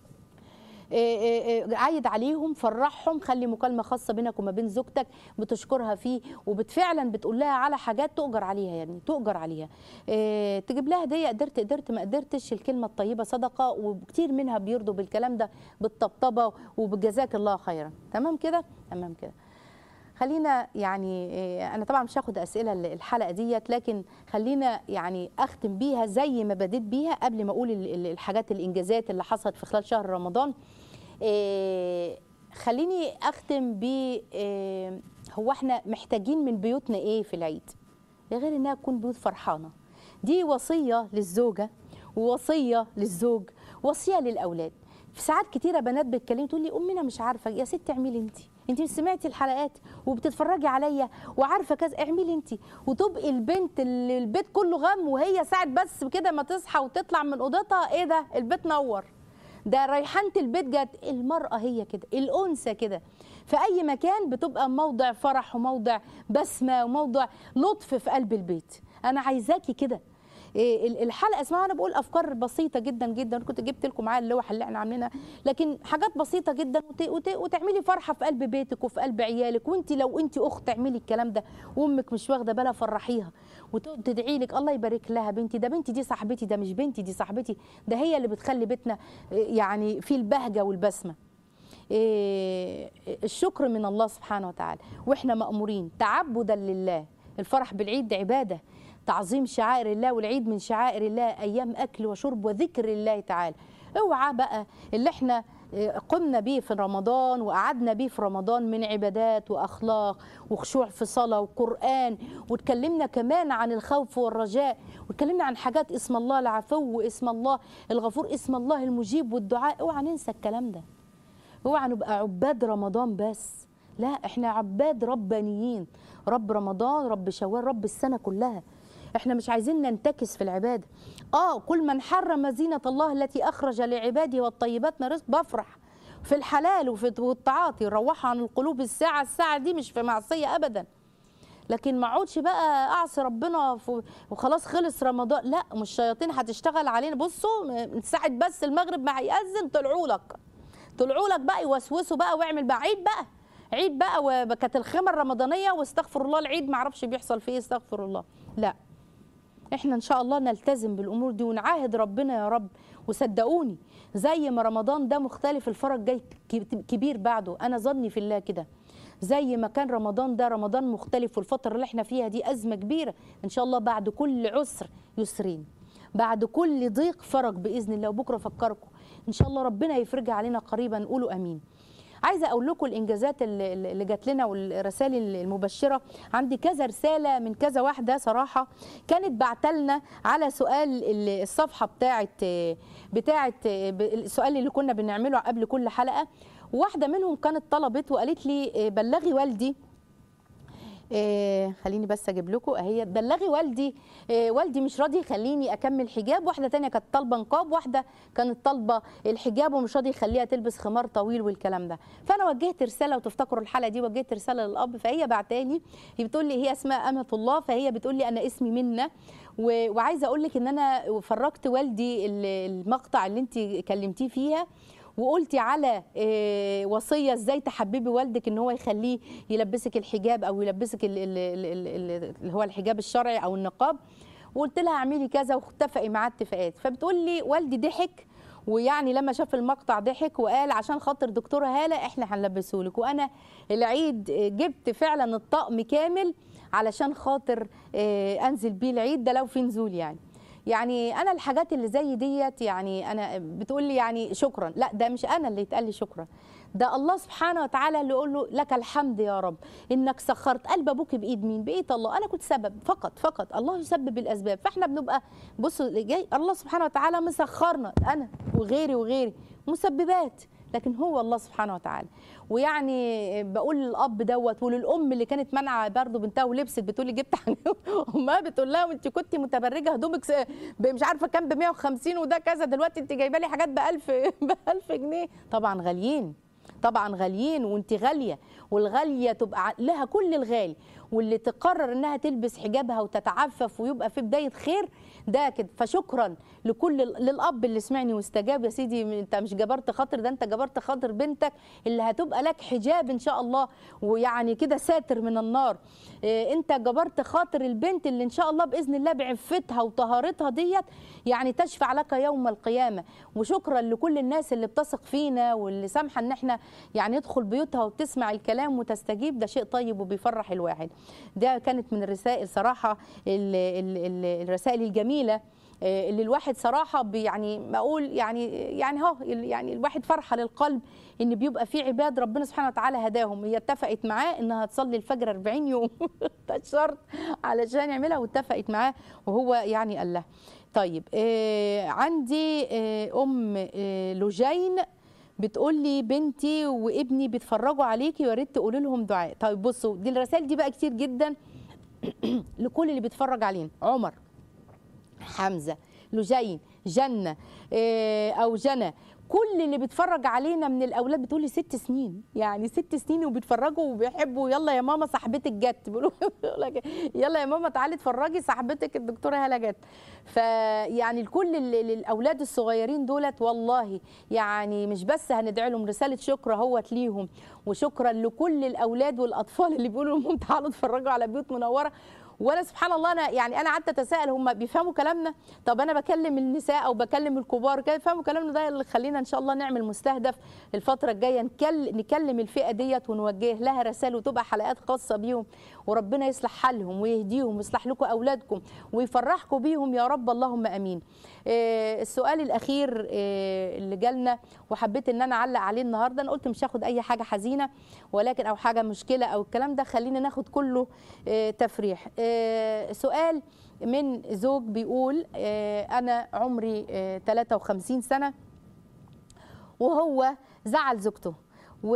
إيه إيه إيه عايد عليهم فرحهم خلي مكالمه خاصه بينك وما بين زوجتك بتشكرها فيه وفعلا بتقول لها على حاجات تؤجر عليها يعني تؤجر عليها إيه تجيب لها هديه قدرت قدرت ما قدرتش الكلمه الطيبه صدقه وكتير منها بيرضوا بالكلام ده بالطبطبه وبجزاك الله خيرا تمام كده تمام كده خلينا يعني إيه، انا طبعا مش هاخد اسئله الحلقه ديت لكن خلينا يعني اختم بيها زي ما بديت بيها قبل ما اقول ال- ال- الحاجات الانجازات اللي حصلت في خلال شهر رمضان إيه، خليني اختم ب إيه، هو احنا محتاجين من بيوتنا ايه في العيد غير انها تكون بيوت فرحانه دي وصيه للزوجه ووصيه للزوج وصيه للاولاد في ساعات كتيره بنات بتكلمني تقول لي امنا مش عارفه يا ست اعملي انت انت مش سمعتي الحلقات وبتتفرجي عليا وعارفه كذا اعملي انت وتبقي البنت اللي البيت كله غم وهي ساعه بس كده ما تصحى وتطلع من اوضتها ايه ده البيت نور ده ريحانه البيت جت المراه هي كده الانثى كده في اي مكان بتبقى موضع فرح وموضع بسمه وموضع لطف في قلب البيت انا عايزاكي كده إيه ال- الحلقه اسمها انا بقول افكار بسيطه جدا جدا كنت جبت لكم معايا اللوحه اللي احنا عاملينها لكن حاجات بسيطه جدا وت... وت... وتعملي فرحه في قلب بيتك وفي قلب عيالك وانت لو انت اخت تعملي الكلام ده وامك مش واخده بالها فرحيها وتدعي لك الله يبارك لها بنتي ده بنتي دي صاحبتي ده مش بنتي دي صاحبتي ده هي اللي بتخلي بيتنا إيه، يعني فيه البهجه والبسمه إيه، الشكر من الله سبحانه وتعالى واحنا مأمورين تعبدا لله الفرح بالعيد ده عباده تعظيم شعائر الله والعيد من شعائر الله ايام اكل وشرب وذكر الله تعالى اوعى بقى اللي احنا إيه، قمنا بيه في رمضان وقعدنا بيه في رمضان من عبادات واخلاق وخشوع في صلاه وقران واتكلمنا كمان عن الخوف والرجاء واتكلمنا عن حاجات اسم الله العفو واسم الله الغفور اسم الله المجيب والدعاء اوعى ننسى الكلام ده اوعى نبقى عباد رمضان بس لا احنا عباد ربانيين رب رمضان رب شوال رب السنه كلها احنا مش عايزين ننتكس في العباده اه كل من حرم زينه الله التي اخرج لعباده والطيبات من رزق بفرح في الحلال وفي والطاعات يروحوا عن القلوب الساعه الساعه دي مش في معصيه ابدا لكن ما اقعدش بقى اعصي ربنا في- وخلاص خلص رمضان لا مش الشياطين هتشتغل علينا بصوا من ساعه بس المغرب ما هيأذن طلعوا لك طلعوا لك بقى يوسوسوا بقى واعمل بقى عيد بقى عيد بقى وكانت الخيمه الرمضانيه واستغفر الله العيد ما اعرفش بيحصل فيه إيه، استغفر الله لا احنا ان شاء الله نلتزم بالامور دي ونعاهد ربنا يا رب وصدقوني زي ما رمضان ده مختلف الفرج جاي ك- كبير بعده انا ظني في الله كده زي ما كان رمضان ده رمضان مختلف والفتره اللي احنا فيها دي ازمه كبيره ان شاء الله بعد كل عسر يسرين بعد كل ضيق فرج باذن الله وبكره افكركم ان شاء الله ربنا يفرجها علينا قريبا قولوا امين عايزه اقول لكم الانجازات اللي اللي جات لنا والرسائل المبشره عندي كذا رساله من كذا واحده صراحه كانت بعتلنا على سؤال ال- الصفحه بتاعه بتاعه السؤال اللي كنا بنعمله قبل كل حلقه واحده منهم كانت طلبت وقالت لي بلغي والدي إيه خليني بس اجيب لكم اهي بلغي والدي إيه والدي مش راضي يخليني اكمل حجاب واحده تانية كانت طالبه نقاب واحده كانت طالبه الحجاب ومش راضي يخليها تلبس خمار طويل والكلام ده فانا وجهت رساله وتفتكروا الحلقه دي وجهت رساله للاب فهي بعتالي هي بتقول لي هي اسمها امه الله فهي بتقول لي انا اسمي منى و- وعايزه اقول لك ان انا فرجت والدي ال- المقطع اللي انت كلمتيه فيها وقلتي على آه، وصيه ازاي تحببي والدك ان هو يخليه يلبسك الحجاب او يلبسك ال- ال- ال- ال- ال- اللي هو الحجاب الشرعي او النقاب وقلت لها اعملي كذا واتفقي معاه اتفاقات فبتقول لي والدي ضحك ويعني لما شاف المقطع ضحك وقال عشان خاطر دكتوره هاله احنا هنلبسه لك وانا العيد آه، جبت فعلا الطقم كامل علشان خاطر آه، انزل بيه العيد ده لو في نزول يعني يعني انا الحاجات اللي زي ديت يعني انا بتقول لي يعني شكرا لا ده مش انا اللي يتقال لي شكرا ده الله سبحانه وتعالى اللي يقول له لك الحمد يا رب انك سخرت قلب ابوك بايد مين بايد الله انا كنت سبب فقط فقط الله يسبب الاسباب فاحنا بنبقى بصوا اللي جاي الله سبحانه وتعالى مسخرنا انا وغيري وغيري مسببات لكن هو الله سبحانه وتعالى ويعني بقول للاب دوت وللام اللي كانت مانعه برضه بنتها ولبست بتقول لي جبت حاجه امها بتقول لها وانت كنت متبرجه هدومك س- ب- مش عارفه كام ب 150 وده كذا دلوقتي انت جايبه لي حاجات ب 1000 ب 1000 جنيه طبعا غاليين طبعا غاليين وانت غاليه والغاليه تبقى ع- لها كل الغالي واللي تقرر انها تلبس حجابها وتتعفف ويبقى في بدايه خير ده كده فشكرا لكل للاب اللي سمعني واستجاب يا سيدي انت مش جبرت خاطر ده انت جبرت خاطر بنتك اللي هتبقى لك حجاب ان شاء الله ويعني كده ساتر من النار إيه، انت جبرت خاطر البنت اللي ان شاء الله باذن الله بعفتها وطهارتها ديت يعني تشفع لك يوم القيامه وشكرا لكل الناس اللي بتثق فينا واللي سامحه ان احنا يعني ندخل بيوتها وتسمع الكلام وتستجيب ده شيء طيب وبيفرح الواحد ده كانت من الرسائل صراحه ال ال ال الرسائل الجميله آه، اللي الواحد صراحه بي- يعني بقول يعني يعني اهو يعني الواحد فرحه للقلب ان بيبقى في عباد ربنا سبحانه وتعالى هداهم هي اتفقت معاه انها تصلي الفجر 40 يوم ده الشرط علشان يعملها واتفقت معاه وهو يعني قال لها طيب آه عندي آه ام آه لجين بتقول لي بنتي وابني بيتفرجوا عليكي ويا ريت تقولي لهم دعاء طيب بصوا دي الرسائل دي بقى كتير جدا لكل اللي بيتفرج علينا عمر حمزه لجين جنه إيه، او جنى كل اللي بيتفرج علينا من الاولاد بتقولي ست سنين يعني ست سنين وبيتفرجوا وبيحبوا يلا يا ماما صاحبتك جت بيقولوا يقول لك يلا يا ماما تعالي اتفرجي صاحبتك الدكتوره هاله جت فيعني الكل ال- ال- الاولاد الصغيرين دولت والله يعني مش بس هندعي لهم رساله شكر اهوت ليهم وشكرا لكل الاولاد والاطفال اللي بيقولوا لهم تعالوا اتفرجوا على بيوت منوره وانا سبحان الله انا يعني انا قعدت اتساءل هم بيفهموا كلامنا طب انا بكلم النساء او بكلم الكبار كده يفهموا كلامنا ده اللي خلينا ان شاء الله نعمل مستهدف الفتره الجايه نكل نكلم الفئه ديت ونوجه لها رسائل وتبقى حلقات خاصه بيهم وربنا يصلح حالهم ويهديهم ويصلح لكم اولادكم ويفرحكم بيهم يا رب اللهم امين آه، السؤال الاخير آه، اللي جالنا وحبيت ان انا اعلق عليه النهارده انا قلت مش هاخد اي حاجه حزينه ولكن او حاجه مشكله او الكلام ده خلينا ناخد كله آه، تفريح آه، سؤال من زوج بيقول آه، انا عمري آه، 53 سنه وهو زعل زوجته و...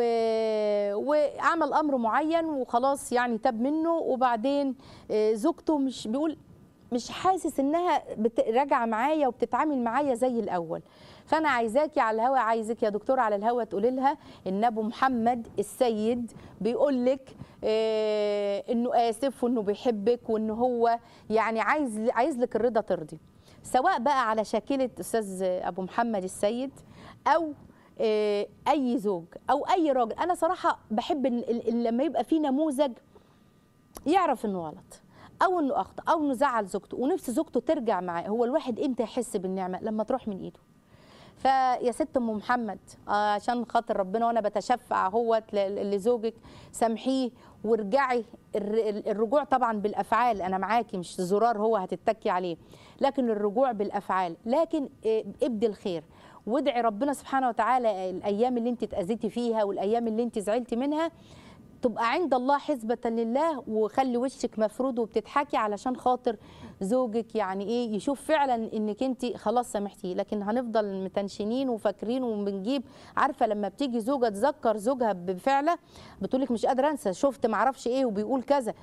وعمل امر معين وخلاص يعني تاب منه وبعدين آه، زوجته مش بيقول مش حاسس انها بت... راجعه معايا وبتتعامل معايا زي الاول فانا عايزاكي على الهوا عايزك يا دكتوره على الهوا تقولي لها ان ابو محمد السيد بيقول لك آه انه اسف وانه بيحبك وان هو يعني عايز عايز لك الرضا ترضي سواء بقى على شاكله استاذ ابو محمد السيد او آه، اي زوج او اي راجل انا صراحه بحب ال- ال- ال- لما يبقى في نموذج يعرف انه غلط او انه اخطا او انه زعل زوجته ونفس زوجته ترجع معاه هو الواحد امتى يحس بالنعمه لما تروح من ايده فيا ست ام محمد آه، عشان خاطر ربنا وانا بتشفع هو لزوجك سامحيه وارجعي الر- ال- الرجوع طبعا بالافعال انا معاكي مش زرار هو هتتكي عليه لكن الرجوع بالافعال لكن آه، ابدي الخير وادعي ربنا سبحانه وتعالى الايام اللي انت اتاذيتي فيها والايام اللي انت زعلتي منها تبقى عند الله حسبة لله وخلي وشك مفرود وبتضحكي علشان خاطر زوجك يعني ايه يشوف فعلا انك انت خلاص سامحتيه لكن هنفضل متنشنين وفاكرين وبنجيب عارفه لما بتيجي زوجه تذكر زوجها بفعله بتقولك مش قادره انسى شفت معرفش ايه وبيقول كذا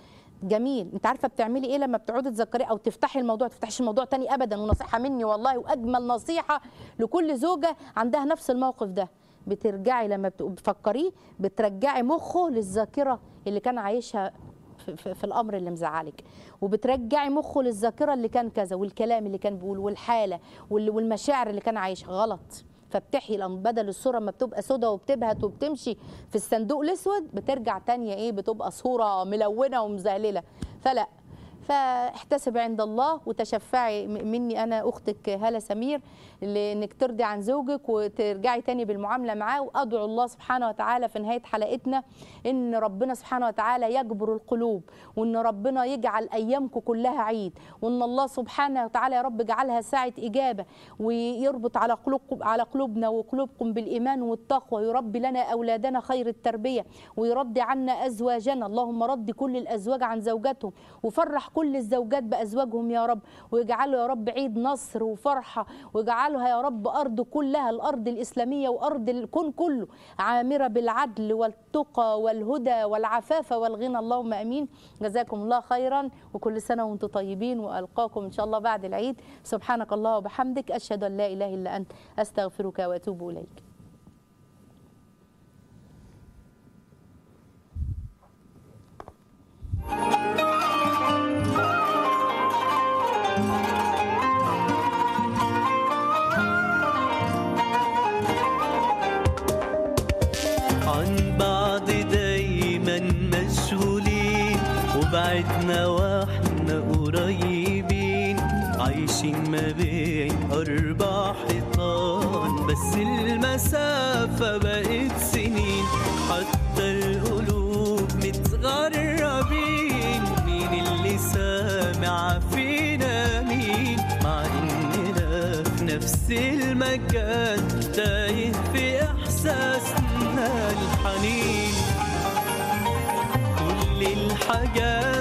جميل انت عارفه بتعملي ايه لما بتقعدي تذكري او تفتحي الموضوع تفتحيش الموضوع تاني ابدا ونصيحه مني والله واجمل نصيحه لكل زوجه عندها نفس الموقف ده بترجعي لما بت- بتفكريه بترجعي مخه للذاكره اللي كان عايشها في, في, في الامر اللي مزعلك وبترجعي مخه للذاكره اللي كان كذا والكلام اللي كان بيقول والحاله وال- والمشاعر اللي كان عايشها غلط فبتحيي الأم- بدل الصوره ما بتبقى سودا وبتبهت وبتمشي في الصندوق الاسود بترجع تانية ايه بتبقى صوره ملونه ومزهلله فلا فاحتسب عند الله وتشفعي م- مني انا اختك هاله سمير لانك ترضي عن زوجك وترجعي تاني بالمعامله معاه وادعو الله سبحانه وتعالى في نهايه حلقتنا ان ربنا سبحانه وتعالى يجبر القلوب وان ربنا يجعل ايامكم كلها عيد وان الله سبحانه وتعالى يا رب يجعلها ساعه اجابه ويربط على قلوبكم على قلوبنا وقلوبكم بالايمان والتقوى ويربي لنا اولادنا خير التربيه ويرضي عنا ازواجنا اللهم رد كل الازواج عن زوجاتهم وفرح كل الزوجات بازواجهم يا رب ويجعله يا رب عيد نصر وفرحه ويجعلها يا رب ارض كلها الارض الاسلاميه وارض الكون كله عامره بالعدل والتقى والهدى والعفاف والغنى اللهم امين جزاكم الله خيرا وكل سنه وانتم طيبين والقاكم ان شاء الله بعد العيد سبحانك الله وبحمدك اشهد ان لا اله الا انت استغفرك واتوب اليك عن بعض دايما مشغولين وبعدنا واحنا قريبين عايشين ما بين أربع حيطان بس المسافة بقت سنين حتى القلوب متغربين مين اللي سامع فينا مين مع إننا في نفس المكان تايه في إحساسنا الحنين كل الحاجات